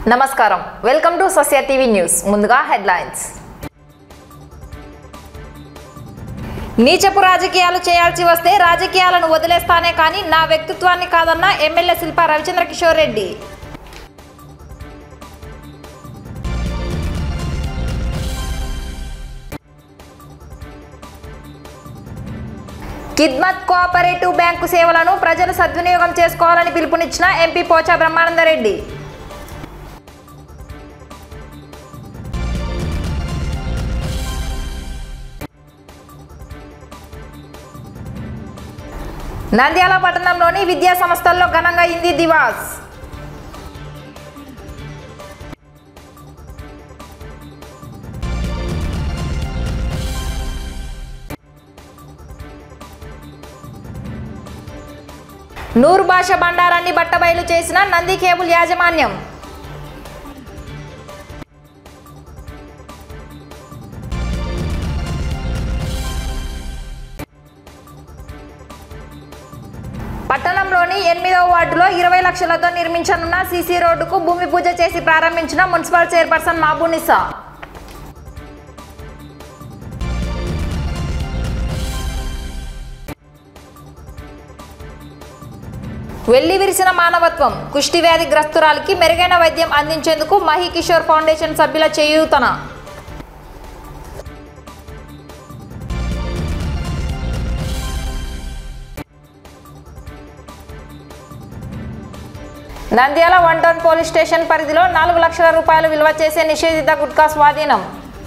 నమస్కారం welcome to Sasya TV news ముందుగా headlines నీచపు రాజకీయాలు చేయాల్సి వస్తే రాజకీయాలను వదిలేస్తానే కానీ నా వ్యక్తిత్వాన్ని కాదన్న MLA Shilpa Ravichandra Kishore Reddy Khidmat cooperative bank సేవలను ప్రజలు సద్వినియోగం చేసుకోవాలని పిలుపునిచ్చిన ఎంపీ పోచా బ్రహ్మానందరెడ్డి నంద్యాల పట్టణంలోని విద్యా సంస్థల్లో ఘనంగా హిందీ దివాస్ నూరు భాష బండారాన్ని బట్టబయలు చేసిన నంది కేబుల్ యాజమాన్యం పట్టణంలోని ఎనిమిదవ వార్డులో ఇరవై లక్షలతో నిర్మించనున్న సీసీ రోడ్డుకు భూమి పూజ చేసి ప్రారంభించిన మున్సిపల్ చైర్పర్సన్ మాబూనిసా వెళ్లి విరిసిన మానవత్వం కుష్టి వ్యాధి గ్రస్తురాలికి మెరుగైన వైద్యం అందించేందుకు మహి కిషోర్ ఫౌండేషన్ సభ్యుల చేయూతన Nandyal one town police station పరిధిలో నాలుగు లక్షల రూపాయలు విలువ చేసే నిషేధిత గుట్కా స్వాధీనం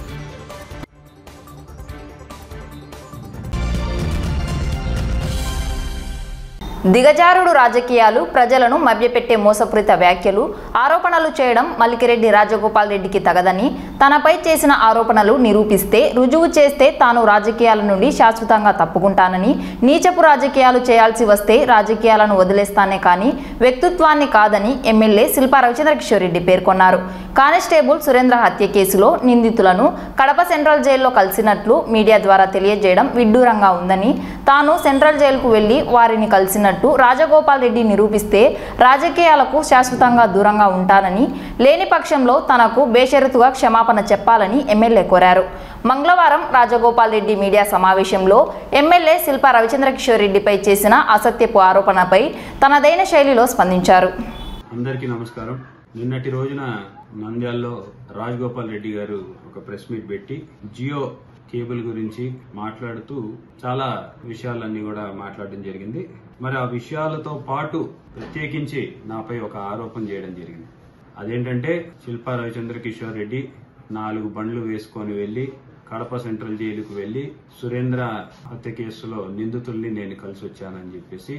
దిగజారుడు రాజకీయాలు ప్రజలను మభ్యపెట్టే మోసపూరిత వ్యాఖ్యలు ఆరోపణలు చేయడం మల్లికిరెడ్డి రాజగోపాల్ రెడ్డికి తగదని తనపై చేసిన ఆరోపణలు నిరూపిస్తే రుజువు చేస్తే తాను రాజకీయాల నుండి శాశ్వతంగా తప్పుకుంటానని నీచపు రాజకీయాలు చేయాల్సి వస్తే రాజకీయాలను వదిలేస్తానే కానీ వ్యక్తిత్వాన్ని కాదని ఎమ్మెల్యే శిల్పా రవిచంద్ర కిషోర్ రెడ్డి పేర్కొన్నారు కానిస్టేబుల్ సురేంద్ర హత్య కేసులో నిందితులను కడప సెంట్రల్ జైల్లో కలిసినట్లు మీడియా ద్వారా తెలియజేయడం విడ్డూరంగా ఉందని తాను సెంట్రల్ జైలుకు వెళ్లి వారిని కలిసినట్టు రాజగోపాల్ రెడ్డి నిరూపిస్తే రాజకీయాలకు శాశ్వతంగా దూరంగా ఉంటానని లేని పక్షంలో తనకు బేషరతుగా క్షమాపణ చెప్పాలని ఎమ్మెల్యే కోరారు మంగళవారం రాజగోపాల్ రెడ్డి మీడియా సమావేశంలో ఎమ్మెల్యే శిల్పా రవిచంద్ర కిషోర్ రెడ్డిపై చేసిన అసత్యపు ఆరోపణపై తనదైన శైలిలో స్పందించారు అందరికీ నమస్కారం నిన్నటి రోజున నంద్యాలలో రాజగోపాల్ రెడ్డి గారు ఒక ప్రెస్ మీట్ పెట్టి జియో కేబుల్ గురించి మాట్లాడుతూ చాలా విషయాలన్నీ కూడా మాట్లాడడం జరిగింది మరి ఆ విషయాలతో పాటు ప్రత్యేకించి నాపై ఒక ఆరోపణ చేయడం జరిగింది అదేంటంటే శిల్పా రవిచంద్ర కిషోర్ రెడ్డి నాలుగు బండ్లు వేసుకొని వెళ్లి కడప సెంట్రల్ జైలుకు వెళ్లి సురేంద్ర హత్య కేసులో నిందితుల్ని నేను కలిసి వచ్చానని చెప్పేసి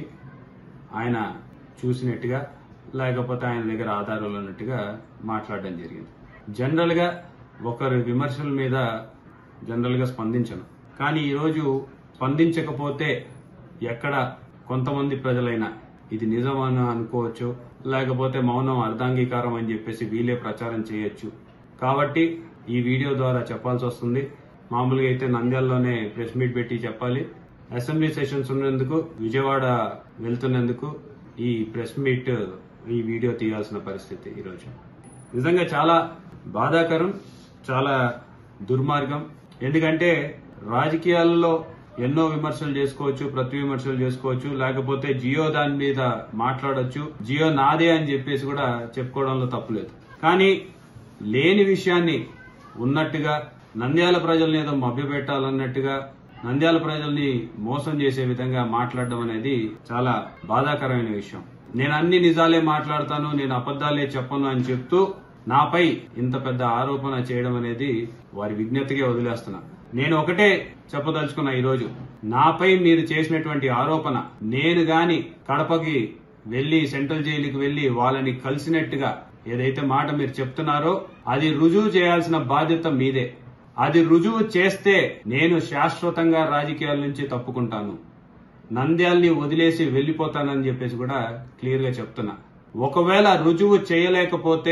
ఆయన చూసినట్టుగా లేకపోతే ఆయన దగ్గర ఆధారాలు ఉన్నట్టుగా మాట్లాడడం జరిగింది జనరల్ గా ఒకరి విమర్శల మీద జనరల్ గా స్పందించను కానీ ఈరోజు స్పందించకపోతే ఎక్కడ కొంతమంది ప్రజలైనా ఇది నిజమని అనుకోవచ్చు లేకపోతే మౌనం అర్ధాంగీకారం అని చెప్పేసి వీలే ప్రచారం చేయొచ్చు కాబట్టి ఈ వీడియో ద్వారా చెప్పాల్సి వస్తుంది మామూలుగా అయితే నంద్యాలలోనే ప్రెస్ మీట్ పెట్టి చెప్పాలి అసెంబ్లీ సెషన్స్ ఉన్నందుకు విజయవాడ వెళ్తున్నందుకు ఈ ప్రెస్ మీట్ ఈ వీడియో తీయాల్సిన పరిస్థితి ఈరోజు నిజంగా చాలా బాధాకరం చాలా దుర్మార్గం ఎందుకంటే రాజకీయాల్లో ఎన్నో విమర్శలు చేసుకోవచ్చు ప్రతి విమర్శలు చేసుకోవచ్చు లేకపోతే జియో దాని మీద మాట్లాడొచ్చు జియో నాదే అని చెప్పేసి కూడా చెప్పుకోవడంలో తప్పులేదు కానీ లేని విషయాన్ని ఉన్నట్టుగా నంద్యాల ప్రజల్ని ఏదో మభ్యపెట్టాలన్నట్టుగా నంద్యాల ప్రజల్ని మోసం చేసే విధంగా మాట్లాడడం అనేది చాలా బాధాకరమైన విషయం నేను అన్ని నిజాలే మాట్లాడతాను నేను అబద్దాలే చెప్పను అని చెప్తూ నాపై ఇంత పెద్ద ఆరోపణ చేయడం అనేది వారి విజ్ఞతగా వదిలేస్తున్నా నేను ఒకటే చెప్పదలుచుకున్నా ఈరోజు నాపై మీరు చేసినటువంటి ఆరోపణ నేను గాని కడపకి వెళ్లి సెంట్రల్ జైలుకి వెళ్లి వాళ్ళని కలిసినట్టుగా ఏదైతే మాట మీరు చెప్తున్నారో అది రుజువు చేయాల్సిన బాధ్యత మీదే అది రుజువు చేస్తే నేను శాశ్వతంగా రాజకీయాల నుంచి తప్పుకుంటాను నంద్యాల్ని వదిలేసి వెళ్లిపోతానని చెప్పేసి కూడా క్లియర్ గా చెప్తున్నా ఒకవేళ రుజువు చేయలేకపోతే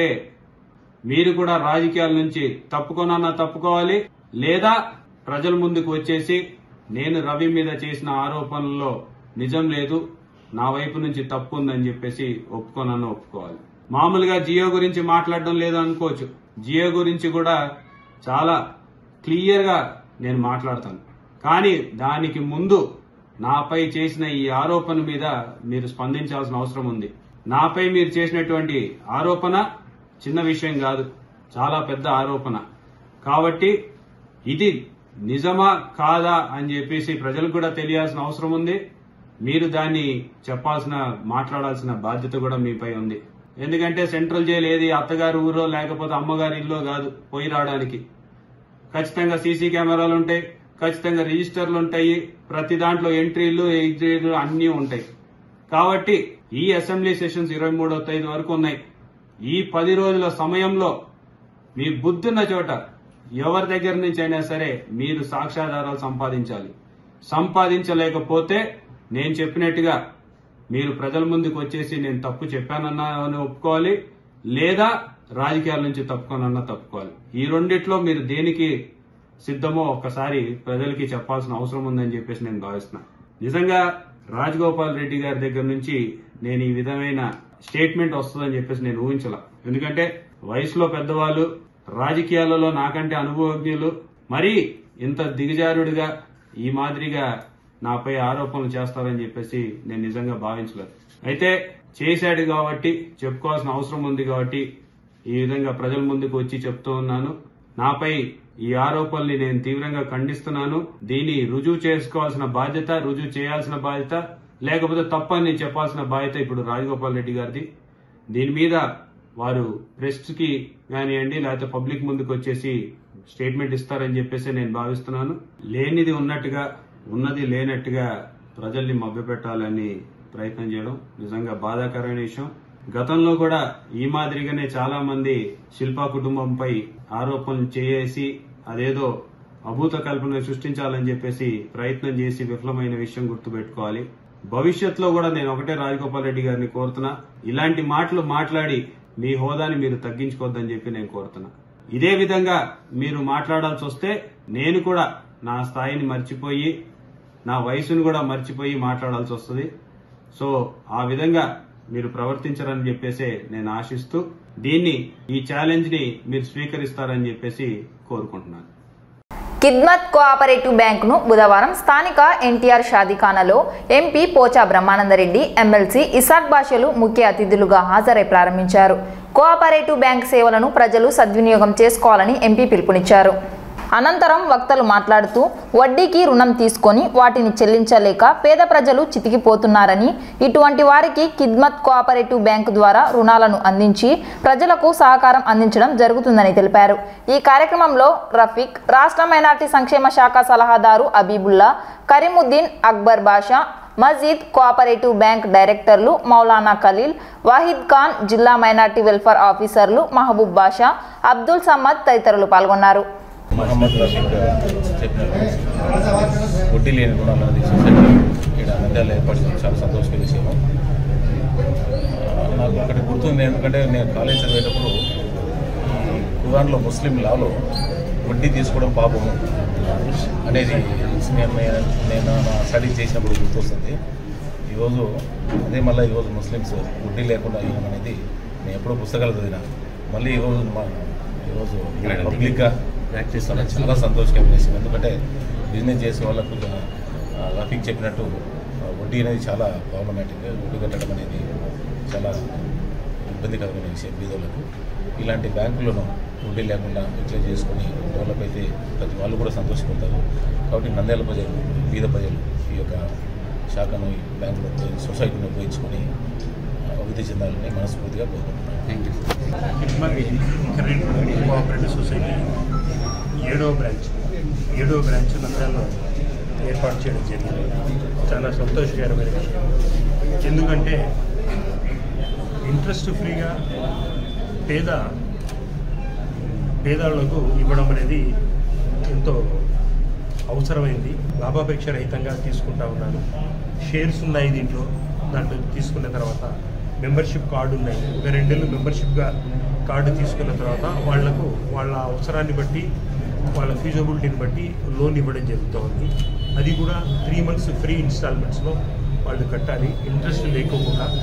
మీరు కూడా రాజకీయాల నుంచి తప్పుకోనన్నా తప్పుకోవాలి లేదా ప్రజల ముందుకు వచ్చేసి నేను రవి మీద చేసిన ఆరోపణల్లో నిజం లేదు నా వైపు నుంచి తప్పు ఉందని చెప్పేసి ఒప్పుకోనన్నా ఒప్పుకోవాలి మామూలుగా జియో గురించి మాట్లాడడం లేదు అనుకోవచ్చు జియో గురించి కూడా చాలా క్లియర్ గా నేను మాట్లాడతాను కానీ దానికి ముందు నాపై చేసిన ఈ ఆరోపణ మీద మీరు స్పందించాల్సిన అవసరం ఉంది నాపై మీరు చేసినటువంటి ఆరోపణ చిన్న విషయం కాదు చాలా పెద్ద ఆరోపణ కాబట్టి ఇది నిజమా కాదా అని చెప్పేసి ప్రజలకు కూడా తెలియాల్సిన అవసరం ఉంది మీరు దాన్ని చెప్పాల్సిన మాట్లాడాల్సిన బాధ్యత కూడా మీపై ఉంది ఎందుకంటే సెంట్రల్ జైలు ఏది అత్తగారి ఊరో లేకపోతే అమ్మగారి ఇల్లో కాదు పోయి రావడానికి ఖచ్చితంగా సీసీ కెమెరాలు ఉంటాయి ఖచ్చితంగా రిజిస్టర్లు ఉంటాయి ప్రతి దాంట్లో ఎంట్రీలు ఎగ్జిట్లు అన్నీ ఉంటాయి కాబట్టి ఈ అసెంబ్లీ సెషన్స్ ఇరవై మూడో తేదీ వరకు ఉన్నాయి ఈ పది రోజుల సమయంలో మీ బుద్ధున్న చోట ఎవరి దగ్గర నుంచి అయినా సరే మీరు సాక్ష్యాధారాలు సంపాదించాలి సంపాదించలేకపోతే నేను చెప్పినట్టుగా మీరు ప్రజల ముందుకు వచ్చేసి నేను తప్పు చెప్పానన్నా అని ఒప్పుకోవాలి లేదా రాజకీయాల నుంచి తప్పుకోనన్నా తప్పుకోవాలి ఈ రెండిట్లో మీరు దేనికి సిద్ధమో ఒక్కసారి ప్రజలకి చెప్పాల్సిన అవసరం ఉందని చెప్పేసి నేను భావిస్తున్నా నిజంగా రాజగోపాల్ రెడ్డి గారి దగ్గర నుంచి నేను ఈ విధమైన స్టేట్మెంట్ వస్తుందని చెప్పేసి నేను ఊహించలా ఎందుకంటే వయసులో పెద్దవాళ్ళు రాజకీయాలలో నాకంటే అనుభవజ్ఞులు మరీ ఇంత దిగజారుడిగా ఈ మాదిరిగా నాపై ఆరోపణలు చేస్తారని చెప్పేసి నేను నిజంగా భావించలేదు అయితే చేశాడు కాబట్టి చెప్పుకోవాల్సిన అవసరం ఉంది కాబట్టి ఈ విధంగా ప్రజల ముందుకు వచ్చి చెప్తూ ఉన్నాను నాపై ఈ ఆరోపణల్ని నేను తీవ్రంగా ఖండిస్తున్నాను దీన్ని రుజువు చేసుకోవాల్సిన బాధ్యత రుజువు చేయాల్సిన బాధ్యత లేకపోతే తప్పని నేను చెప్పాల్సిన బాధ్యత ఇప్పుడు రాజగోపాల్ రెడ్డి గారిది దీని మీద వారు ప్రెస్ కి కానివ్వండి లేకపోతే పబ్లిక్ ముందుకు వచ్చేసి స్టేట్మెంట్ ఇస్తారని చెప్పేసి నేను భావిస్తున్నాను లేనిది ఉన్నట్టుగా ఉన్నది లేనట్టుగా ప్రజల్ని మభ్యపెట్టాలని ప్రయత్నం చేయడం నిజంగా బాధాకరమైన విషయం గతంలో కూడా ఈ మాదిరిగానే చాలా మంది శిల్పా కుటుంబంపై ఆరోపణలు చేసి అదేదో అభూత కల్పన సృష్టించాలని చెప్పేసి ప్రయత్నం చేసి విఫలమైన విషయం గుర్తుపెట్టుకోవాలి భవిష్యత్తులో కూడా నేను ఒకటే రాజగోపాల్ రెడ్డి గారిని కోరుతున్నా ఇలాంటి మాటలు మాట్లాడి మీ హోదాని మీరు తగ్గించుకోవద్దని చెప్పి నేను కోరుతున్నా ఇదే విధంగా మీరు మాట్లాడాల్సి వస్తే నేను కూడా నా స్థాయిని మర్చిపోయి నా వయసును కూడా మర్చిపోయి మాట్లాడాల్సి వస్తుంది సో ఆ విధంగా మీరు ప్రవర్తించరని చెప్పేసి నేను ఆశిస్తూ దీన్ని ఈ ఛాలెంజ్ ని మీరు స్వీకరిస్తారని చెప్పేసి కోరుకుంటున్నాను కిద్మత్ కోఆపరేటివ్ బ్యాంకును బుధవారం స్థానిక ఎన్టీఆర్ షాదీఖానాలో ఎంపీ పోచా బ్రహ్మానందరెడ్డి ఎమ్మెల్సీ ఇసాక్ భాషలు ముఖ్య అతిథులుగా హాజరై ప్రారంభించారు కోఆపరేటివ్ బ్యాంక్ సేవలను ప్రజలు సద్వినియోగం చేసుకోవాలని ఎంపీ పిలుపునిచ్చారు అనంతరం వక్తలు మాట్లాడుతూ వడ్డీకి రుణం తీసుకొని వాటిని చెల్లించలేక పేద ప్రజలు చితికిపోతున్నారని ఇటువంటి వారికి కిద్మత్ కోఆపరేటివ్ బ్యాంకు ద్వారా రుణాలను అందించి ప్రజలకు సహకారం అందించడం జరుగుతుందని తెలిపారు ఈ కార్యక్రమంలో రఫీక్ రాష్ట్ర మైనార్టీ సంక్షేమ శాఖ సలహాదారు అబీబుల్లా కరీముద్దీన్ అక్బర్ బాషా మజీద్ కోఆపరేటివ్ బ్యాంక్ డైరెక్టర్లు మౌలానా ఖలీల్ వాహిద్ ఖాన్ జిల్లా మైనార్టీ వెల్ఫేర్ ఆఫీసర్లు మహబూబ్ బాషా అబ్దుల్ సమద్ తదితరులు పాల్గొన్నారు మహమ్మద్ రషీద్ చెప్పినట్టు వడ్డీ లేని రుణాలు అనేది సొసైటీ ఇక్కడ నంద్యాల ఏర్పాటు చేయడం చాలా సంతోషకర విషయం ఆ, నాకు ఒకటి గుర్తుంది ఎందుకంటే నేను కాలేజ్ చదివేటప్పుడు ఈ ఖురాన్లో ముస్లిం లాలో వడ్డీ తీసుకోవడం పాపము అనేది నేను నేను నా స్టడీ చేసినప్పుడు గుర్తొస్తుంది ఈరోజు అదే మళ్ళీ ఈరోజు ముస్లిమ్స్ వడ్డీ లేకుండా అయ్యడం అనేది నేను ఎప్పుడో పుస్తకాలు చదివినా మళ్ళీ ఈరోజు మా ఈరోజు పబ్లిక్గా ప్రాక్టీస్ అవ్వడం చాలా సంతోషకరమైన విషయం ఎందుకంటే బిజినెస్ చేసే వాళ్ళకు ఆ, రఫీక్ చెప్పినట్టు ఆ, వడ్డీ అనేది చాలా ప్రాబ్లమాటిక్ వడ్డీ కట్టడం అనేది చాలా ఇబ్బందికరమైన విషయం బీదోళ్ళకు ఇలాంటి బ్యాంకులను వడ్డీ లేకుండా ఇట్లా చేసుకొని డెవలప్ అయితే ప్రతి వాళ్ళు కూడా సంతోషపడతారు కాబట్టి నంద్యాల ప్రజలు బీద ప్రజలు ఈ యొక్క శాఖను ఈ బ్యాంకును ఉపయోగి- సొసైటీని ఉపయోగించుకొని ఆ, అభివృద్ధి చెందాలని మనస్ఫూర్తిగా కోరుకుంటున్నాను థ్యాంక్ యూ హిట్మల్ కరెంట్ కోఆపరేటివ్ సొసైటీ ఏడవ బ్రాంచ్ ఏడవ బ్రాంచ్ నంద్యాలలో ఏర్పాటు చేయడం జరిగింది చాలా సంతోషకరమైన విషయం ఎందుకంటే ఇంట్రెస్ట్ ఫ్రీగా పేద పేదవాళ్లకు ఇవ్వడం అనేది ఎంతో అవసరమైంది లాభాపేక్ష రహితంగా తీసుకుంటా ఉన్నాను షేర్స్ ఉన్నాయి దీంట్లో దాంట్లో తీసుకున్న తర్వాత మెంబర్షిప్ కార్డు ఉన్నాయి ఒక రెండేళ్ళు మెంబర్షిప్గా కార్డు తీసుకున్న తర్వాత వాళ్లకు వాళ్ళ అవసరాన్ని బట్టి వాళ్ళ ఫీజబిలిటీని బట్టి లోన్ ఇవ్వడం జరుగుతుంది అది కూడా త్రీ మంత్స్ ఫ్రీ ఇన్స్టాల్మెంట్స్లో వాళ్ళు కట్టాలి ఇంట్రెస్ట్ లేకోకుండా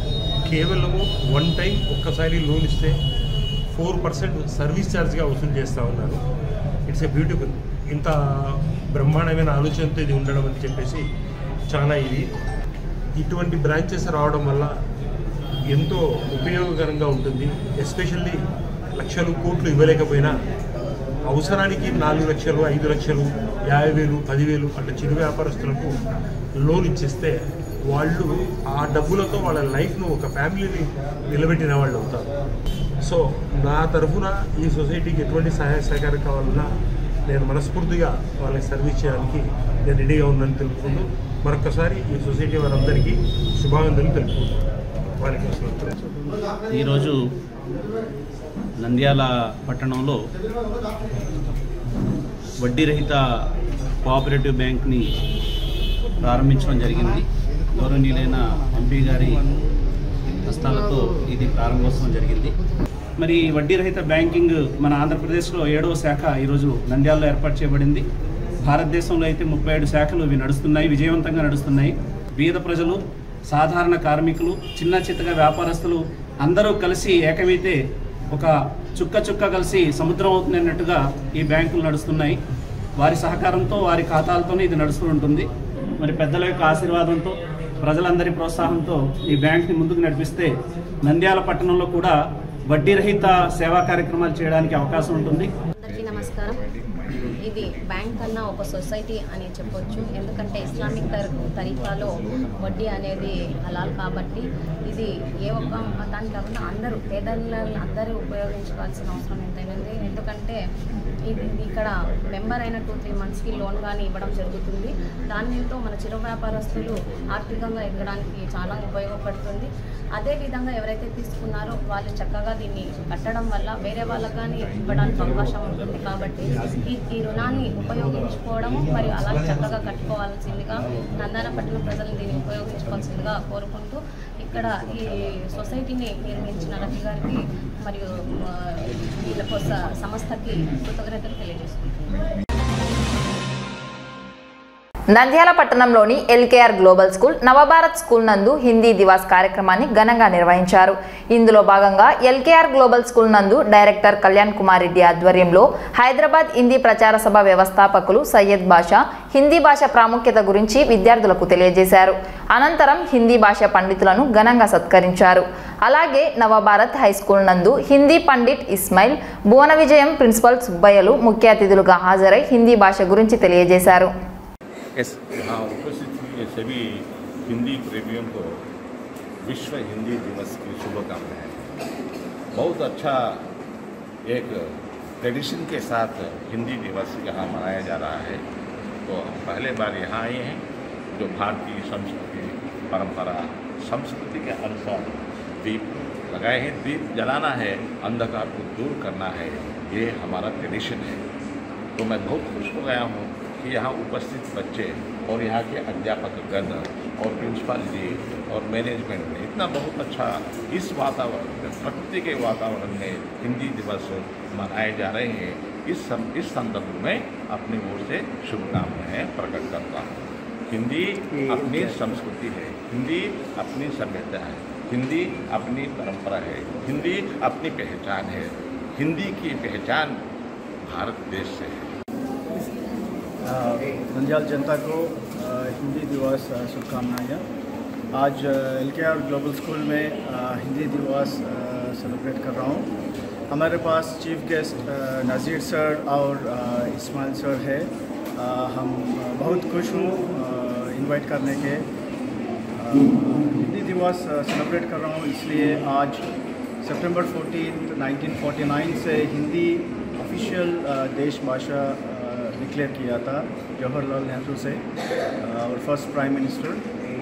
కేవలము వన్ టైం ఒక్కసారి లోన్ ఇస్తే ఫోర్ పర్సెంట్ సర్వీస్ ఛార్జ్గా వసూలు చేస్తూ ఉన్నారు ఇట్స్ ఎ బ్యూటిఫుల్ ఇంత బ్రహ్మాండమైన ఆలోచనతో ఇది ఉండడం అని చెప్పేసి చాలా ఇది ఇటువంటి బ్రాంచెస్ రావడం వల్ల ఎంతో ఉపయోగకరంగా ఉంటుంది ఎస్పెషల్లీ లక్షలు కోట్లు ఇవ్వలేకపోయినా అవసరానికి నాలుగు లక్షలు ఐదు లక్షలు యాభై వేలు పదివేలు అట్లా చిరు వ్యాపారస్తులకు లోన్ ఇచ్చేస్తే వాళ్ళు ఆ డబ్బులతో వాళ్ళ లైఫ్ను ఒక ఫ్యామిలీని నిలబెట్టిన వాళ్ళు అవుతారు సో నా తరఫున ఈ సొసైటీకి ఎటువంటి సహాయ సహకారం కావాలన్నా నేను మనస్ఫూర్తిగా వాళ్ళకి సర్వీస్ చేయడానికి నేను రెడీగా ఉందని తెలుపుకుంటూ మరొకసారి ఈ సొసైటీ వారందరికీ శుభాకాంక్షలు తెలుపుకుంటాను వారికి అసలు ఈరోజు నంద్యాల పట్టణంలో వడ్డీ రహిత కోఆపరేటివ్ బ్యాంక్ని ప్రారంభించడం జరిగింది గౌరవనీయులైన ఎంపీ గారి హస్తాలతో ఇది ప్రారంభోత్సవం జరిగింది మరి ఈ వడ్డీ రహిత బ్యాంకింగ్ మన ఆంధ్రప్రదేశ్లో ఏడవ శాఖ ఈరోజు నంద్యాలలో ఏర్పాటు చేయబడింది భారతదేశంలో అయితే ముప్పై ఏడు శాఖలు ఇవి నడుస్తున్నాయి విజయవంతంగా నడుస్తున్నాయి బీద ప్రజలు సాధారణ కార్మికులు చిన్న చిత్తగా వ్యాపారస్తులు అందరూ కలిసి ఏకమైతే ఒక చుక్క చుక్క కలిసి సముద్రం అవుతుంది అన్నట్టుగా ఈ బ్యాంకులు నడుస్తున్నాయి వారి సహకారంతో వారి ఖాతాలతోనే ఇది నడుస్తూ ఉంటుంది మరి పెద్దల యొక్క ఆశీర్వాదంతో ప్రజలందరి ప్రోత్సాహంతో ఈ బ్యాంక్ని ముందుకు నడిపిస్తే నంద్యాల పట్టణంలో కూడా వడ్డీ రహిత సేవా కార్యక్రమాలు చేయడానికి అవకాశం ఉంటుంది అందరికీ నమస్కారం ఇది బ్యాంక్ కన్నా ఒక సొసైటీ అని చెప్పొచ్చు ఎందుకంటే ఇస్లామిక్ తర్ తరీకాలో వడ్డీ అనేది హలాల్ కాబట్టి ఇది ఏ ఒక్క మతానికి కాకుండా అందరూ పేదలను అందరూ ఉపయోగించుకోవాల్సిన అవసరం ఎంతైనా ఉంది ఎందుకంటే ఇది ఇక్కడ మెంబర్ అయిన టూ త్రీ మంత్స్కి లోన్ కానీ ఇవ్వడం జరుగుతుంది దానితో మన చిరు వ్యాపారస్తులు ఆర్థికంగా ఎదగడానికి చాలా ఉపయోగపడుతుంది అదేవిధంగా ఎవరైతే తీసుకున్నారో వాళ్ళు చక్కగా దీన్ని కట్టడం వల్ల వేరే వాళ్ళకి కానీ ఇవ్వడానికి అవకాశం ఉంటుంది కాబట్టి ఈ ఈ రుణాన్ని ఉపయోగించుకోవడం మరియు అలాగే చక్కగా కట్టుకోవాల్సిందిగా నందాన పట్టణ ప్రజలు దీన్ని ఉపయోగించుకోవాల్సిందిగా కోరుకుంటూ ఇక్కడ ఈ సొసైటీని నిర్మించిన రవి గారికి మరియు ఆ, వీళ్ళ కోసం సంస్థకి కృతజ్ఞతలు తెలియజేస్తున్నాను నంద్యాల పట్టణంలోని LKR global school Navabharat school నందు హిందీ దివాస్ కార్యక్రమాన్ని ఘనంగా నిర్వహించారు ఇందులో భాగంగా ఎల్కేఆర్ గ్లోబల్ స్కూల్ నందు డైరెక్టర్ కళ్యాణ్ కుమార్ రెడ్డి ఆధ్వర్యంలో హైదరాబాద్ హిందీ ప్రచార సభ వ్యవస్థాపకులు సయ్యద్ బాషా హిందీ భాష ప్రాముఖ్యత గురించి విద్యార్థులకు తెలియజేశారు అనంతరం హిందీ భాష పండితులను ఘనంగా సత్కరించారు అలాగే నవభారత్ హై స్కూల్ నందు హిందీ పండిట్ ఇస్మాయిల్ భువన విజయం ప్రిన్సిపల్ సుబ్బయ్యలు ముఖ్య అతిథులుగా హాజరై హిందీ భాష గురించి తెలియజేశారు यहाँ उपस्थित हुए सभी हिंदी प्रेमियों को विश्व हिंदी दिवस की शुभकामनाएं बहुत अच्छा एक ट्रेडिशन के साथ हिंदी दिवस यहाँ मनाया जा रहा है तो हम पहले बार यहाँ आए हैं जो भारतीय संस्कृति परंपरा संस्कृति के अनुसार दीप लगाए हैं दीप जलाना है अंधकार को दूर करना है ये हमारा ट्रेडिशन है तो मैं बहुत खुश हो गया हूँ कि यहाँ उपस्थित बच्चे और यहाँ के अध्यापक गण और प्रिंसिपल जी और मैनेजमेंट ने इतना बहुत अच्छा इस वातावरण में प्रकृति के वातावरण में हिंदी दिवस मनाए जा रहे हैं इस सम, इस संदर्भ में अपनी ओर से शुभकामनाएं प्रकट करता हूँ हिंदी अपनी संस्कृति है हिंदी अपनी सभ्यता है हिंदी अपनी परंपरा है हिंदी अपनी पहचान है हिंदी की पहचान भारत देश से है नंदियाल जनता को अ, हिंदी दिवस अ, शुभकामनाएं आज एल के आर ग्लोबल स्कूल में अ, हिंदी दिवस सेलिब्रेट कर रहा हूँ हमारे पास चीफ गेस्ट अ, नज़ीर सर और अ, इस्माइल सर है अ, हम अ, बहुत खुश हूँ इनवाइट करने के अ, हिंदी दिवस सेलिब्रेट कर रहा हूँ इसलिए आज सितंबर 14 1949 से हिंदी ऑफिशियल देश भाषा डिक्लेयर किया था जवाहरलाल नेहरू से अ, और फर्स्ट प्राइम मिनिस्टर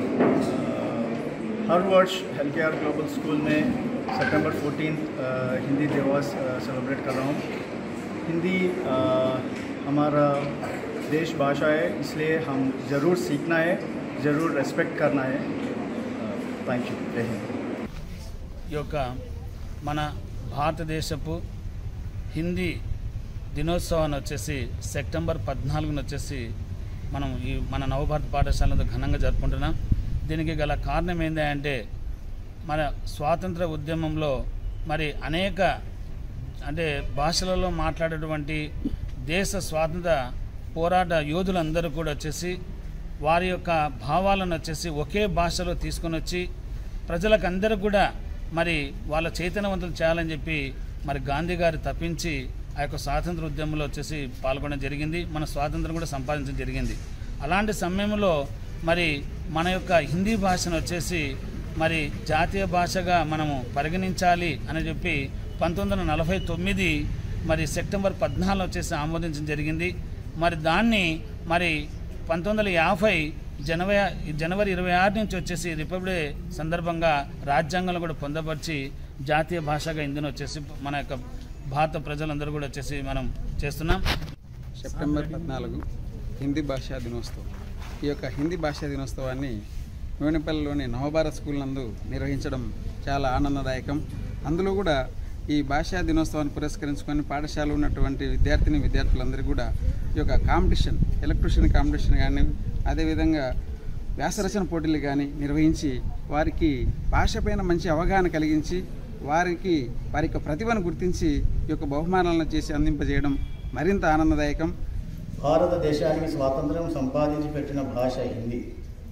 अ, हर वर्ष हेल्थ केयर ग्लोबल स्कूल में सितंबर 14 हिंदी दिवस सेलिब्रेट कर रहा हूँ हिंदी अ, हमारा देश भाषा है इसलिए हम ज़रूर सीखना है ज़रूर रेस्पेक्ट करना है थैंक यू जय हिंद ఈ యొక్క మన భారతదేశపు హిందీ దినోత్సవాన్ని వచ్చేసి సెప్టెంబర్ పద్నాలుగున వచ్చేసి మనం ఈ మన నవభారత పాఠశాలలో ఘనంగా జరుపుకుంటున్నాం దీనికి గల కారణం ఏంటి అంటే మన స్వాతంత్ర ఉద్యమంలో మరి అనేక అంటే భాషలలో మాట్లాడేటువంటి దేశ స్వాతంత్ర పోరాట యోధులందరూ కూడా వచ్చేసి వారి యొక్క భావాలను వచ్చేసి ఒకే భాషలో తీసుకొని వచ్చి ప్రజలకు అందరూ కూడా మరి వాళ్ళ చైతన్యవంతులు చేయాలని చెప్పి మరి గాంధీ గారు తప్పించి ఆ యొక్క స్వాతంత్ర ఉద్యమంలో వచ్చేసి పాల్గొనడం జరిగింది మన స్వాతంత్రం కూడా సంపాదించడం జరిగింది అలాంటి సమయంలో మరి మన యొక్క హిందీ భాషను వచ్చేసి మరి జాతీయ భాషగా మనము పరిగణించాలి అని చెప్పి పంతొమ్మిది వందల నలభై తొమ్మిది మరి సెప్టెంబర్ పద్నాలుగు వచ్చేసి ఆమోదించడం జరిగింది మరి దాన్ని మరి పంతొమ్మిది వందల యాభై జనవరి జనవరి ఇరవై ఆరు నుంచి వచ్చేసి రిపబ్లిక్ సందర్భంగా రాజ్యాంగంలో కూడా పొందపరిచి జాతీయ భాషగా హిందీని వచ్చేసి మన యొక్క భారత ప్రజలందరూ కూడా వచ్చేసి మనం చేస్తున్నాం సెప్టెంబర్ పద్నాలుగు హిందీ భాషా దినోత్సవం ఈ యొక్క హిందీ భాషా దినోత్సవాన్ని నూనెపల్లిలోని నవభారత్ స్కూల్ నందు నిర్వహించడం చాలా ఆనందదాయకం అందులో కూడా ఈ భాషా దినోత్సవాన్ని పురస్కరించుకొని పాఠశాలలో ఉన్నటువంటి విద్యార్థిని విద్యార్థులందరూ కూడా ఈ యొక్క కాంపిటీషన్ ఎలక్ట్రిషియన్ కాంపిటీషన్ కానీ అదేవిధంగా వ్యాసరచన పోటీలు కానీ నిర్వహించి వారికి భాష పైన మంచి అవగాహన కలిగించి వారికి వారి యొక్క ప్రతిభను గుర్తించి ఈ యొక్క బహుమానాలను చేసి అందింపజేయడం మరింత ఆనందదాయకం భారతదేశానికి స్వాతంత్రం సంపాదించి పెట్టిన భాష హిందీ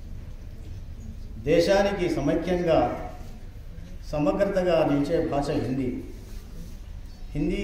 దేశానికి సమైక్యంగా సమగ్రతగా నిలిచే భాష హిందీ హిందీ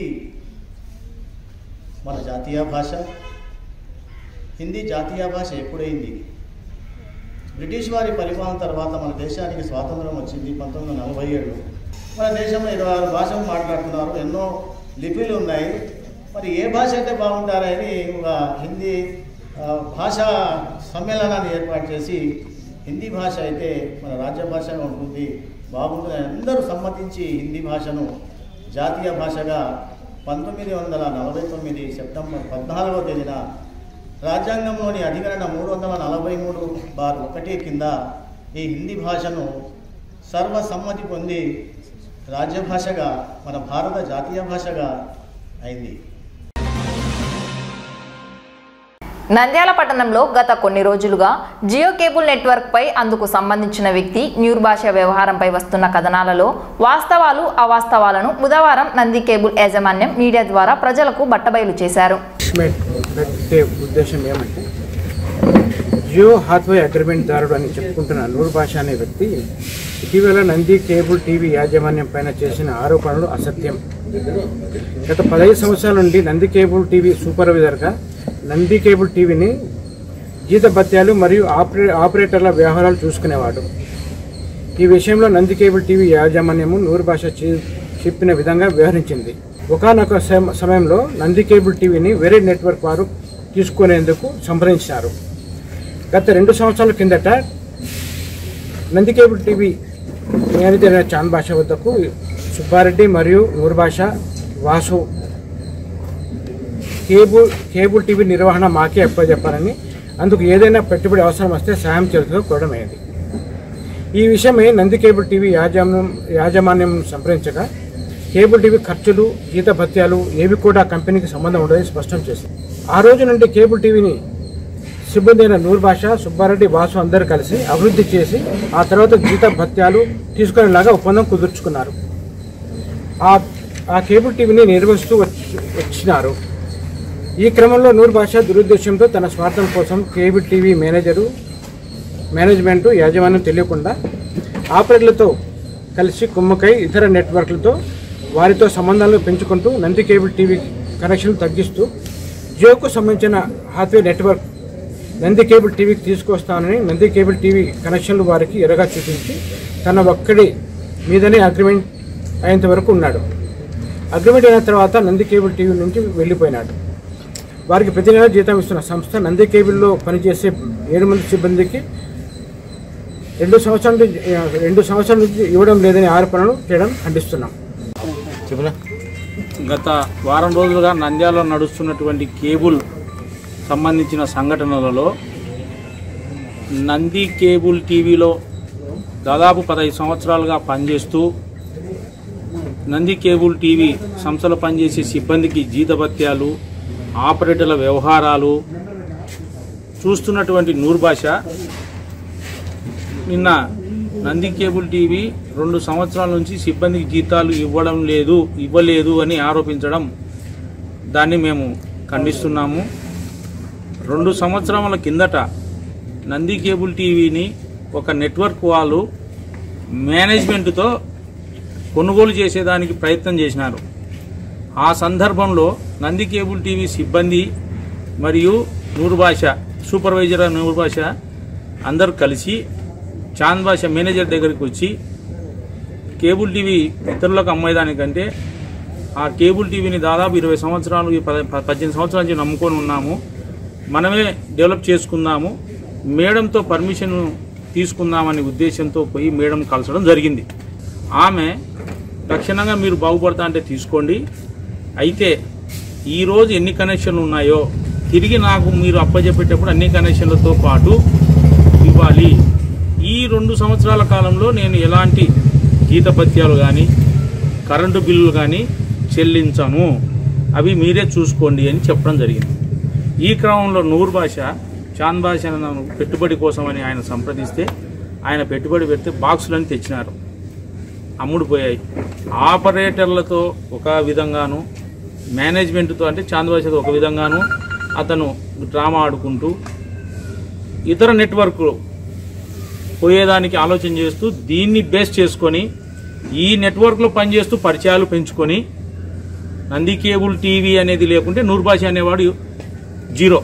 మన జాతీయ భాష హిందీ జాతీయ భాష ఎప్పుడైంది బ్రిటిష్ వారి పరిపాలన తర్వాత మన దేశానికి స్వాతంత్రం వచ్చింది పంతొమ్మిది వందల నలభై ఏడు మన దేశంలో ఇరవై ఆరు భాషలు మాట్లాడుతున్నారు ఎన్నో లిపిలు ఉన్నాయి మరి ఏ భాష అయితే బాగుంటారని ఒక హిందీ ఆ, భాషా సమ్మేళనాన్ని ఏర్పాటు చేసి హిందీ భాష అయితే మన రాజ్య భాషగా ఉంటుంది బాగుంటుంది అందరూ సమ్మతించి హిందీ భాషను జాతీయ భాషగా పంతొమ్మిది వందల నలభై తొమ్మిది సెప్టెంబర్ పద్నాలుగవ తేదీన రాజ్యాంగంలోని అధికరణ మూడు వందల నలభై మూడు బార్ ఒకటి కింద ఈ హిందీ భాషను సర్వసమ్మతి పొంది రాజ్యభాషగా మన భారత జాతీయ భాషగా అయింది నంద్యాల పట్టణంలో గత కొన్ని రోజులుగా జియో కేబుల్ నెట్వర్క్ పై అందుకు సంబంధించిన వ్యక్తి న్యూర్ భాష వ్యవహారంపై వస్తున్న కథనాలలో వాస్తవాలు అవాస్తవాలను బుధవారం నంది కేబుల్ యాజమాన్యం మీడియా ద్వారా ప్రజలకు బట్టబయలు చేశారు ఇన్వెస్ట్మెంట్ పెట్టే ఉద్దేశం ఏమంటే జియో హాత్వే అగ్రిమెంట్ దారుడు అని చెప్పుకుంటున్న నూరు భాష అనే వ్యక్తి ఇటీవల నంది కేబుల్ టీవీ యాజమాన్యం పైన చేసిన ఆరోపణలు అసత్యం గత పదహైదు సంవత్సరాల నుండి నంది కేబుల్ టీవీ సూపర్వైజర్గా నంది కేబుల్ టీవీని జీతభత్యాలు మరియు ఆపరే ఆపరేటర్ల వ్యవహారాలు చూసుకునేవాడు ఈ విషయంలో నంది కేబుల్ టీవీ యాజమాన్యము నూరు భాష చే- చెప్పిన విధంగా వ్యవహరించింది ఒకనొక సమయంలో నంది కేబుల్ టీవీని వేరే నెట్వర్క్ వారు తీసుకునేందుకు సంప్రదించారు గత రెండు సంవత్సరాల కిందట నంది కేబుల్ టీవీ మేనేజర్ అయిన చాంద్ భాష వద్దకు సుబ్బారెడ్డి మరియు నూరు భాష వాసు కేబుల్ కేబుల్ టీవీ నిర్వహణ మాకే అప్పచెప్పారని అందుకు ఏదైనా పెట్టుబడి అవసరం వస్తే సాయం చేరుతూ కోరడం అయింది ఈ విషయమై నంది కేబుల్ టీవీ యాజమాన్యం యాజమాన్యం సంప్రదించగా కేబుల్ టీవీ ఖర్చులు జీత భత్యాలు ఏవి కూడా కంపెనీకి సంబంధం ఉండదని స్పష్టం చేసింది ఆ రోజు నుండి కేబుల్ టీవీని సిబ్బంది అయిన నూర్ భాష సుబ్బారెడ్డి వాసు అందరూ కలిసి అభివృద్ధి చేసి ఆ తర్వాత జీత భత్యాలు తీసుకునేలాగా ఒప్పందం కుదుర్చుకున్నారు ఆ ఆ కేబుల్ టీవీని నిర్వహిస్తూ వచ్చి వచ్చినారు ఈ క్రమంలో నూర్ భాష దురుద్దేశంతో తన స్వార్థం కోసం కేబుల్ టీవీ మేనేజరు మేనేజ్మెంటు యాజమాన్యం తెలియకుండా ఆపరేటర్లతో కలిసి కుమ్మకై ఇతర నెట్వర్క్లతో వారితో సంబంధాలను పెంచుకుంటూ నంది కేబుల్ టీవీ కనెక్షన్లు తగ్గిస్తూ జియోకు సంబంధించిన హాత్వే నెట్వర్క్ నంది కేబుల్ టీవీకి తీసుకొస్తానని నంది కేబుల్ టీవీ కనెక్షన్లు వారికి ఎరగా చూపించి తన ఒక్కడి మీదనే అగ్రిమెంట్ అయ్యేంత వరకు ఉన్నాడు అగ్రిమెంట్ అయిన తర్వాత నంది కేబుల్ టీవీ నుంచి వెళ్ళిపోయినాడు వారికి ప్రతి నెల జీతం ఇస్తున్న సంస్థ నంది కేబుల్లో పనిచేసే ఏడు మంది సిబ్బందికి రెండు సంవత్సరాల నుంచి రెండు సంవత్సరాల నుంచి ఇవ్వడం లేదని ఆరోపణలు చేయడం ఖండిస్తున్నాం గత వారం రోజులుగా నంద్యాలలో నడుస్తున్నటువంటి కేబుల్ సంబంధించిన సంఘటనలలో నంది కేబుల్ టీవీలో దాదాపు పదహైదు సంవత్సరాలుగా పనిచేస్తూ నంది కేబుల్ టీవీ సంస్థలో పనిచేసే సిబ్బందికి జీతభత్యాలు ఆపరేటర్ల వ్యవహారాలు చూస్తున్నటువంటి నూర్ భాష నిన్న నంది కేబుల్ టీవీ రెండు సంవత్సరాల నుంచి సిబ్బందికి జీతాలు ఇవ్వడం లేదు ఇవ్వలేదు అని ఆరోపించడం దాన్ని మేము ఖండిస్తున్నాము రెండు సంవత్సరముల కిందట నంది కేబుల్ టీవీని ఒక నెట్వర్క్ వాళ్ళు మేనేజ్మెంట్తో కొనుగోలు చేసేదానికి ప్రయత్నం చేసినారు ఆ సందర్భంలో నంది కేబుల్ టీవీ సిబ్బంది మరియు నూరు భాష సూపర్వైజర్ నూరు భాష అందరూ కలిసి చాంద్ భాష మేనేజర్ దగ్గరికి వచ్చి కేబుల్ టీవీ ఇతరులకు అమ్మేదానికంటే ఆ కేబుల్ టీవీని దాదాపు ఇరవై సంవత్సరాలు ఈ పద- ప- పద్దెనిమిది సంవత్సరాల నుంచి నమ్ముకొని ఉన్నాము మనమే డెవలప్ చేసుకుందాము మేడంతో పర్మిషన్ తీసుకుందామనే ఉద్దేశంతో పోయి మేడం కలసడం జరిగింది ఆమె తక్షణంగా మీరు బాగుపడతా అంటే తీసుకోండి అయితే ఈరోజు ఎన్ని కనెక్షన్లు ఉన్నాయో తిరిగి నాకు మీరు అప్పచెప్పేటప్పుడు అన్ని కనెక్షన్లతో పాటు ఇవ్వాలి ఈ రెండు సంవత్సరాల కాలంలో నేను ఎలాంటి జీతపత్యాలు కానీ కరెంటు బిల్లులు కానీ చెల్లించను అవి మీరే చూసుకోండి అని చెప్పడం జరిగింది ఈ క్రమంలో నూరు భాష చాంద్ భాష నన్ను పెట్టుబడి కోసమని ఆయన సంప్రదిస్తే ఆయన పెట్టుబడి పెడితే బాక్సులని తెచ్చినారు అమ్ముడు పోయాయి ఆపరేటర్లతో ఒక విధంగాను మేనేజ్మెంట్తో అంటే చాంద్ భాషతో ఒక విధంగాను అతను డ్రామా ఆడుకుంటూ ఇతర నెట్వర్క్లు పోయేదానికి ఆలోచన చేస్తూ దీన్ని బేస్ చేసుకొని ఈ నెట్వర్క్లో పనిచేస్తూ పరిచయాలు పెంచుకొని నంది కేబుల్ టీవీ అనేది లేకుంటే నూర్భాష అనేవాడు జీరో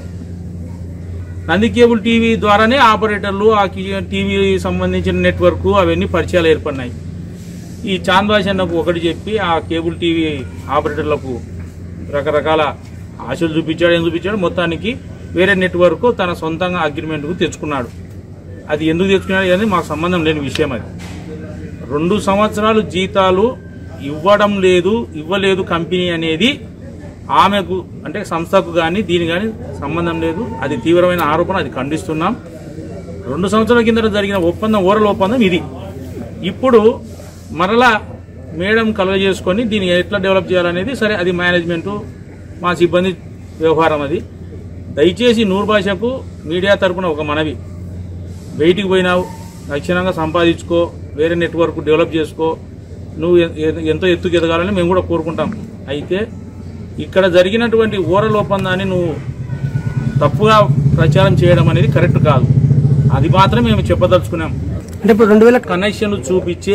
నంది కేబుల్ టీవీ ద్వారానే ఆపరేటర్లు ఆ కి- టీవీ సంబంధించిన నెట్వర్క్ అవన్నీ పరిచయాలు ఏర్పడినాయి ఈ చాంద్ భాష అన్నకు ఒకటి చెప్పి ఆ కేబుల్ టీవీ ఆపరేటర్లకు రకరకాల ఆశలు చూపించాడు ఏం చూపించాడు మొత్తానికి వేరే నెట్వర్క్ తన సొంతంగా అగ్రిమెంట్కు తెచ్చుకున్నాడు అది ఎందుకు తెచ్చుకున్నాడు అనేది మాకు సంబంధం లేని విషయం అది రెండు సంవత్సరాలు జీతాలు ఇవ్వడం లేదు ఇవ్వలేదు కంపెనీ అనేది ఆమెకు అంటే సంస్థకు కానీ దీని కానీ సంబంధం లేదు అది తీవ్రమైన ఆరోపణ అది ఖండిస్తున్నాం రెండు సంవత్సరాల కిందట జరిగిన ఒప్పందం ఓరల్ ఒప్పందం ఇది ఇప్పుడు మరలా మేడం కలుగజేసుకొని దీన్ని ఎట్లా డెవలప్ చేయాలనేది సరే అది మేనేజ్మెంటు మా సిబ్బంది వ్యవహారం అది దయచేసి నూరు భాషకు మీడియా తరపున ఒక మనవి బయటికి పోయినావు లక్షణంగా సంపాదించుకో వేరే నెట్వర్క్ డెవలప్ చేసుకో నువ్వు ఎ- ఎ- ఎంతో ఎత్తుకు ఎదగాలని మేము కూడా కోరుకుంటాం అయితే ఇక్కడ జరిగినటువంటి ఓరల్ ఒప్పందాన్ని నువ్వు తప్పుగా ప్రచారం చేయడం అనేది కరెక్ట్ కాదు అది మాత్రం మేము చెప్పదలుచుకున్నాం అంటే ఇప్పుడు రెండు వేల కనెక్షన్లు చూపించే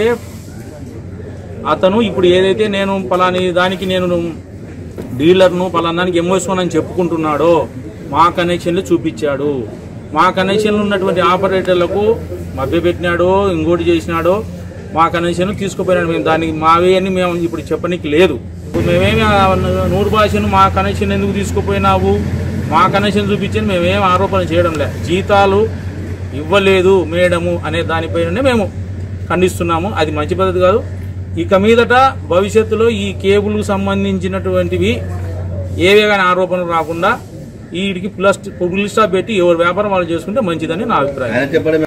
అతను ఇప్పుడు ఏదైతే నేను పలాని దానికి నేను డీలర్ను పలానా దానికి ఎంఓఎస్కోన్ అని చెప్పుకుంటున్నాడో మా కనెక్షన్లు చూపించాడు మా కనెక్షన్లు ఉన్నటువంటి ఆపరేటర్లకు మభ్యపెట్టినాడో ఇంకోటి చేసినాడో మా కనెక్షన్లు తీసుకుపోయినాడు మేము దానికి మావే అని మేము ఇప్పుడు చెప్పనికి లేదు మేమేమి ఆ నూరు భాషను మా కనెక్షన్ ఎందుకు తీసుకుపోయినావు మా కనెక్షన్ చూపించని మేమేం ఆరోపణ చేయడం లే జీతాలు ఇవ్వలేదు మేడము అనే దానిపైననే మేము ఖండిస్తున్నాము అది మంచి పద్ధతి కాదు ఇక మీదట భవిష్యత్తులో ఈ కేబుల్కు సంబంధించినటువంటివి ఏవే కానీ ఆరోపణలు రాకుండా వీటికి ప్లస్ పుల్ స్టాప్ పెట్టి ఎవరి వ్యాపారం వాళ్ళు చేసుకుంటే మంచిదని నా అభిప్రాయం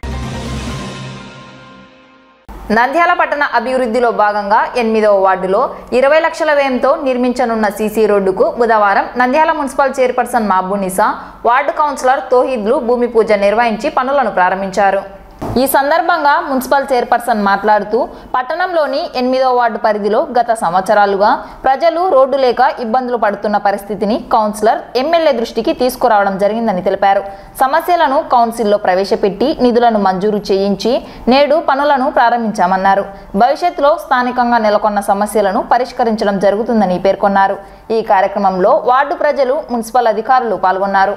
నంద్యాల పట్టణ అభివృద్ధిలో భాగంగా ఎనిమిదవ వార్డులో ఇరవై లక్షల వ్యయంతో నిర్మించనున్న సీసీ రోడ్డుకు బుధవారం Nandyal municipal chairperson Mabunisa ward councillor తోహిద్లు భూమి పూజ నిర్వహించి పనులను ప్రారంభించారు ఈ సందర్భంగా మున్సిపల్ చైర్పర్సన్ మాట్లాడుతూ పట్టణంలోని ఎనిమిదవ వార్డు పరిధిలో గత సంవత్సరాలుగా ప్రజలు రోడ్డు లేక ఇబ్బందులు పడుతున్న పరిస్థితిని కౌన్సిలర్ ఎమ్మెల్యే దృష్టికి తీసుకురావడం జరిగిందని తెలిపారు సమస్యలను కౌన్సిల్లో ప్రవేశపెట్టి నిధులను మంజూరు చేయించి నేడు పనులను ప్రారంభించామన్నారు భవిష్యత్తులో స్థానికంగా నెలకొన్న సమస్యలను పరిష్కరించడం జరుగుతుందని పేర్కొన్నారు ఈ కార్యక్రమంలో వార్డు ప్రజలు మున్సిపల్ అధికారులు పాల్గొన్నారు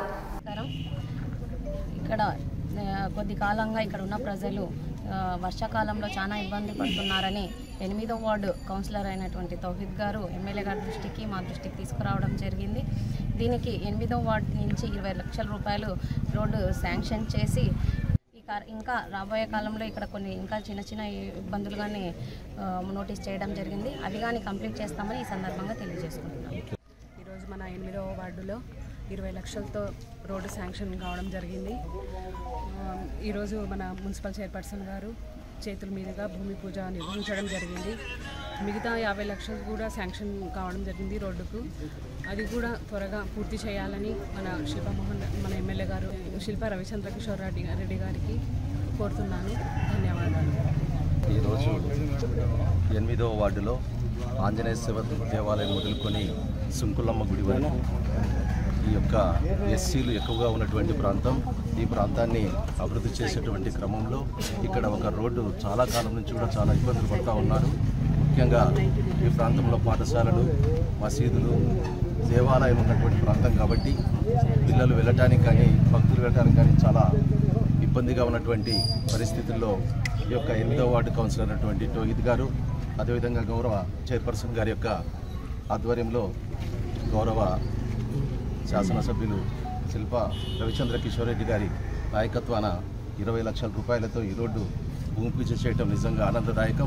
ఇక్కడ ఆ, కొద్ది కాలంగా ఇక్కడ ఉన్న ప్రజలు ఆ, వర్షాకాలంలో చాలా ఇబ్బంది పడుతున్నారని ఎనిమిదో వార్డు కౌన్సిలర్ అయినటువంటి తౌహిద్ గారు ఎమ్మెల్యే గారి దృష్టికి మా దృష్టికి తీసుకురావడం జరిగింది దీనికి ఎనిమిదో వార్డు నుంచి ఇరవై లక్షల రూపాయలు రోడ్డు శాంక్షన్ చేసి ఈ కార్ ఇంకా రాబోయే కాలంలో ఇక్కడ కొన్ని ఇంకా చిన్న చిన్న ఇబ్బందులు కానీ నోటీస్ చేయడం జరిగింది అవి కానీ కంప్లీట్ చేస్తామని ఈ సందర్భంగా తెలియజేసుకుంటున్నాం ఈరోజు మన ఎనిమిదవ వార్డులో ఇరవై లక్షలతో రోడ్డు శాంక్షన్ కావడం జరిగింది ఆ, ఈరోజు మన మున్సిపల్ చైర్పర్సన్ గారు చేతుల మీదుగా భూమి పూజ నిర్వహించడం జరిగింది మిగతా యాభై లక్షలు కూడా శాంక్షన్ కావడం జరిగింది రోడ్డుకు అది కూడా త్వరగా పూర్తి చేయాలని మన శిల్పమోహన్ మన ఎమ్మెల్యే గారు శిల్ప రవిచంద్ర కిషోర్ రెడ్డి రెడ్డి గారికి కోరుతున్నాను ధన్యవాదాలు ఈరోజు ఎనిమిదవ వార్డులో ఆంజనేయ శివ దేవాలయం మొదలుకొని సుంకులమ్మ గుడి వరకు ఈ యొక్క ఎస్సీలు ఎక్కువగా ఉన్నటువంటి ప్రాంతం ఈ ప్రాంతాన్ని అభివృద్ధి చేసేటువంటి క్రమంలో ఇక్కడ ఒక రోడ్డు చాలా కాలం నుంచి కూడా చాలా ఇబ్బందులు పడుతూ ఉన్నారు ముఖ్యంగా ఈ ప్రాంతంలో పాఠశాలలు మసీదులు దేవాలయం ఉన్నటువంటి ప్రాంతం కాబట్టి పిల్లలు వెళ్ళటానికి కానీ భక్తులు వెళ్ళటానికి కానీ చాలా ఇబ్బందిగా ఉన్నటువంటి పరిస్థితుల్లో ఈ యొక్క ఎనిమిదవ వార్డు కౌన్సిలర్ అయినటువంటి టోహిత్ గారు అదేవిధంగా గౌరవ చైర్పర్సన్ గారి యొక్క ఆధ్వర్యంలో గౌరవ శాసనసభ్యులు శిల్ప రవిచంద్ర కిషోర్ రెడ్డి గారి నాయకత్వాన ఇరవై లక్షల రూపాయలతో ఈ రోడ్డు భూమి పూజ చేయటం నిజంగా ఆనందదాయకం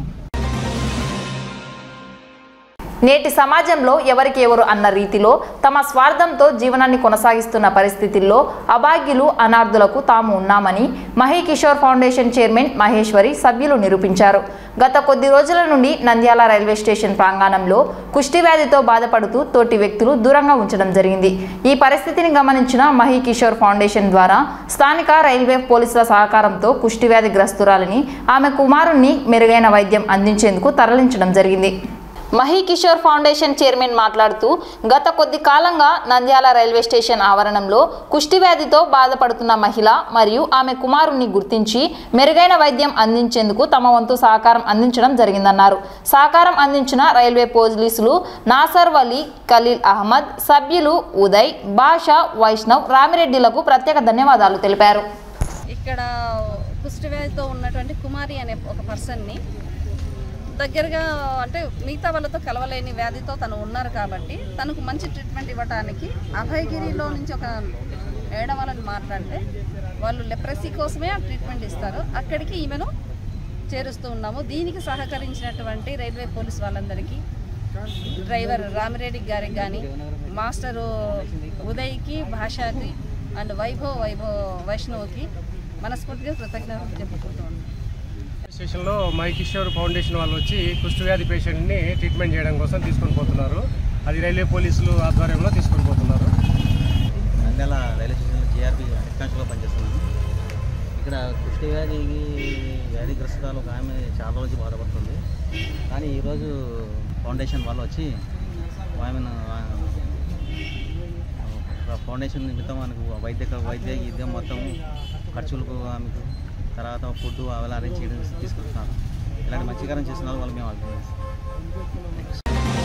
నేటి సమాజంలో ఎవరికి ఎవరు అన్న రీతిలో తమ స్వార్థంతో జీవనాన్ని కొనసాగిస్తున్న పరిస్థితుల్లో అభాగ్యులు అనార్థులకు తాము ఉన్నామని మహీ కిషోర్ ఫౌండేషన్ చైర్మన్ మహేశ్వరి సభ్యులు నిరూపించారు గత కొద్ది రోజుల నుండి నంద్యాల రైల్వే స్టేషన్ ప్రాంగణంలో కుష్టి వ్యాధితో బాధపడుతూ తోటి వ్యక్తులు దూరంగా ఉంచడం జరిగింది ఈ పరిస్థితిని గమనించిన మహీ కిషోర్ ఫౌండేషన్ ద్వారా స్థానిక రైల్వే పోలీసుల సహకారంతో కుష్టి వ్యాధి గ్రస్తురాలని ఆమె కుమారుణ్ణి మెరుగైన వైద్యం అందించేందుకు తరలించడం జరిగింది మహీ కిషోర్ ఫౌండేషన్ చైర్మన్ మాట్లాడుతూ గత కొద్ది కాలంగా నంద్యాల రైల్వే స్టేషన్ ఆవరణంలో కుష్టి వ్యాధితో బాధపడుతున్న మహిళ మరియు ఆమె కుమారుణ్ణి గుర్తించి మెరుగైన వైద్యం అందించేందుకు తమ వంతు సహకారం అందించడం జరిగిందన్నారు సహకారం అందించిన రైల్వే పోలీసులు నాసర్ వలీ ఖలీల్ అహ్మద్ సభ్యులు ఉదయ్ బాషా వైష్ణవ్ రామిరెడ్డిలకు ప్రత్యేక ధన్యవాదాలు తెలిపారు ఇక్కడ కుష్ఠవ్యాధితో ఉన్నటువంటి కుమారి అనే ఒక పర్సన్ని దగ్గరగా అంటే మిగతా వాళ్ళతో కలవలేని వ్యాధితో తను ఉన్నారు కాబట్టి తనకు మంచి ట్రీట్మెంట్ ఇవ్వడానికి అభయగిరిలో నుంచి ఒక మేడం వాళ్ళని మాట్లాడితే వాళ్ళు లెప్రసీ కోసమే ఆ ట్రీట్మెంట్ ఇస్తారు అక్కడికి ఈమెను చేరుస్తూ ఉన్నాము దీనికి సహకరించినటువంటి రైల్వే పోలీస్ వాళ్ళందరికీ డ్రైవర్ రామిరెడ్డి గారికి కానీ మాస్టరు ఉదయ్కి భాషకి అండ్ వైభవ్ వైభవ్ వైష్ణవ్కి మనస్ఫూర్తిగా కృతజ్ఞతలు చెప్పుకుంటూ ఉన్నాను స్టేషన్లో మై కిషోర్ ఫౌండేషన్ వాళ్ళు వచ్చి కుష్ఠవ్యాధి పేషెంట్ని ట్రీట్మెంట్ చేయడం కోసం తీసుకొని పోతున్నారు అది రైల్వే పోలీసులు ఆధ్వర్యంలో తీసుకొని పోతున్నారు నంద్యాల రైల్వే స్టేషన్లో జీఆర్పీ హెడ్ పనిచేస్తున్నాను ఇక్కడ కుష్టి వ్యాధికి వ్యాధిగ్రస్తురాలు ఒక ఆమె చాలా రోజు బాధపడుతుంది కానీ ఈరోజు ఫౌండేషన్ వాళ్ళు వచ్చి ఆమెను ఆ, ఫౌండేషన్ నిమిత్తం మనకు వైద్య వైద్య ఇది మొత్తం ఖర్చులకు ఆమెకు తర్వాత ఫుడ్ అవి అరేంజ్ చేయడం తీసుకుంటున్నారు ఇలాంటి మంచి కార్యం చేస్తున్నారు వాళ్ళు మేము అర్థం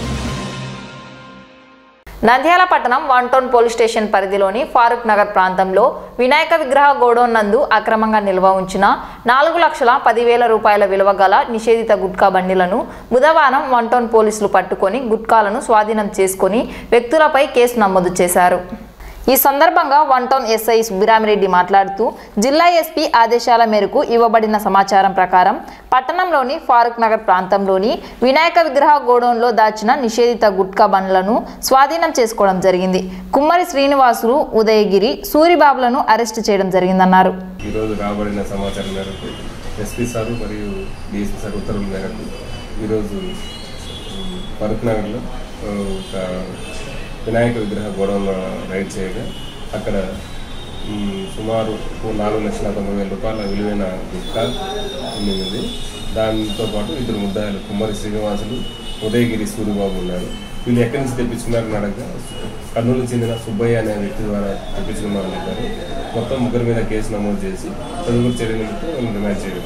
నంద్యాల పట్టణం వన్ టౌన్ పోలీస్ స్టేషన్ పరిధిలోని ఫారూక్ నగర్ ప్రాంతంలో వినాయక విగ్రహ గోడౌన్ నందు అక్రమంగా నిల్వ ఉంచిన నాలుగు లక్షల పదివేల రూపాయల విలువ గల నిషేధిత గుట్కా బండిలను బుధవారం వన్ టౌన్ పోలీసులు పట్టుకొని గుట్కాలను స్వాధీనం చేసుకొని వ్యక్తులపై కేసు నమోదు చేశారు ఈ సందర్భంగా వన్ టౌన్ ఎస్ఐ సుబ్బిరామిరెడ్డి మాట్లాడుతూ జిల్లా ఎస్పీ ఆదేశాల మేరకు ఇవ్వబడిన సమాచారం ప్రకారం పట్టణంలోని ఫారూక్ నగర్ ప్రాంతంలోని వినాయక విగ్రహ గోడౌన్లో దాచిన నిషేధిత గుట్కా బండ్లను స్వాధీనం చేసుకోవడం జరిగింది కుమ్మరి శ్రీనివాసులు ఉదయగిరి సూరిబాబులను అరెస్టు చేయడం జరిగిందన్నారు ఈరోజు రాబడిన సమాచారం మేరకు ఎస్పీ సార్ మరియు డిఎస్పీ సార్ ఉత్తర్వుల మేరకు ఈరోజు ఉమ్, ఫరూక్ నగర్లో ఆ, ఒక వినాయక విగ్రహ గోడౌన్లో రైడ్ చేయగా అక్కడ ఉమ్, సుమారు నాలుగు లక్షల తొంభై వేల రూపాయల విలువైన గుట్కా ఉండింది దాంతో పాటు ఇద్దరు ముద్దాయిలు కుమ్మరి శ్రీనివాసులు ఉదయగిరి సూర్యబాబు ఉన్నారు వీళ్ళు ఎక్కడి నుంచి తెప్పించుకున్నారని అడగగా కర్నూలు చెందిన సుబ్బయ్య అనే వ్యక్తి ద్వారా తెప్పించుకున్నారని చెప్పారు మొత్తం ముగ్గురు మీద కేసు నమోదు చేసి తదుపరి చర్య నిమిత్తం వీళ్ళని రిమాండ్ చేయడం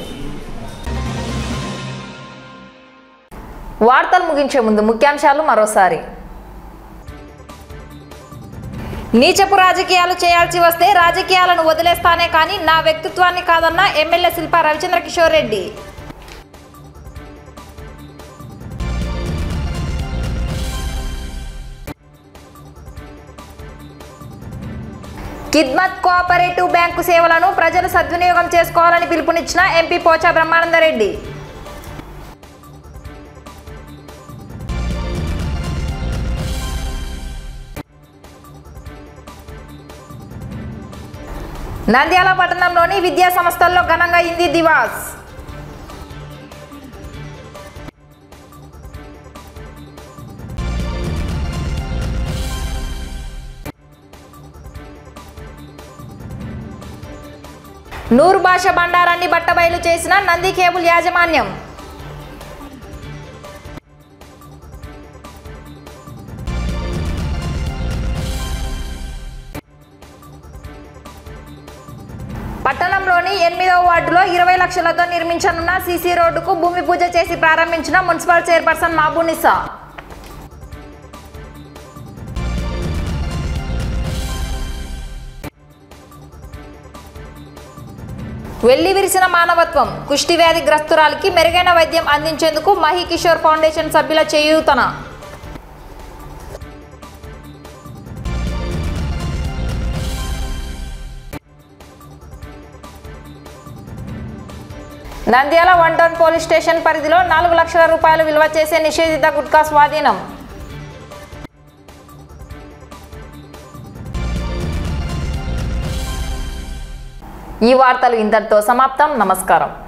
వార్తలు ముగించే ముందు ముఖ్యాంశాలు మరోసారి నీచపు రాజకీయాలు చేయాల్సి వస్తే రాజకీయాలను వదిలేస్తానే కానీ నా వ్యక్తిత్వాన్ని కాదన్న MLA Shilpa Ravichandra Kishore Reddy Khidmat cooperative bank సేవలను ప్రజలు సద్వినియోగం చేసుకోవాలని పిలుపునిచ్చిన ఎంపీ పోచా బ్రహ్మానందరెడ్డి నంద్యాల పట్టణంలోని విద్యా సంస్థల్లో ఘనంగా హిందీ దివాస్ నూరు భాష బండారాన్ని బట్టబయలు చేసిన నంది కేబుల్ యాజమాన్యం పట్టణంలోని ఎనిమిదవ వార్డులో ఇరవై లక్షలతో నిర్మించనున్న సీసీ రోడ్డుకు భూమి పూజ చేసి ప్రారంభించిన మున్సిపల్ చైర్పర్సన్ మాబునిసా వెళ్లి విరిసిన మానవత్వం కుష్టి వ్యాధి గ్రస్తురాలికి మెరుగైన వైద్యం అందించేందుకు మహి కిషోర్ ఫౌండేషన్ సభ్యుల చేయూతన Nandyal one town police station పరిధిలో నాలుగు లక్షల రూపాయలు విలువ చేసే నిషేధిత గుట్కా స్వాధీనం ఈ వార్తలు ఇంతటితో సమాప్తం నమస్కారం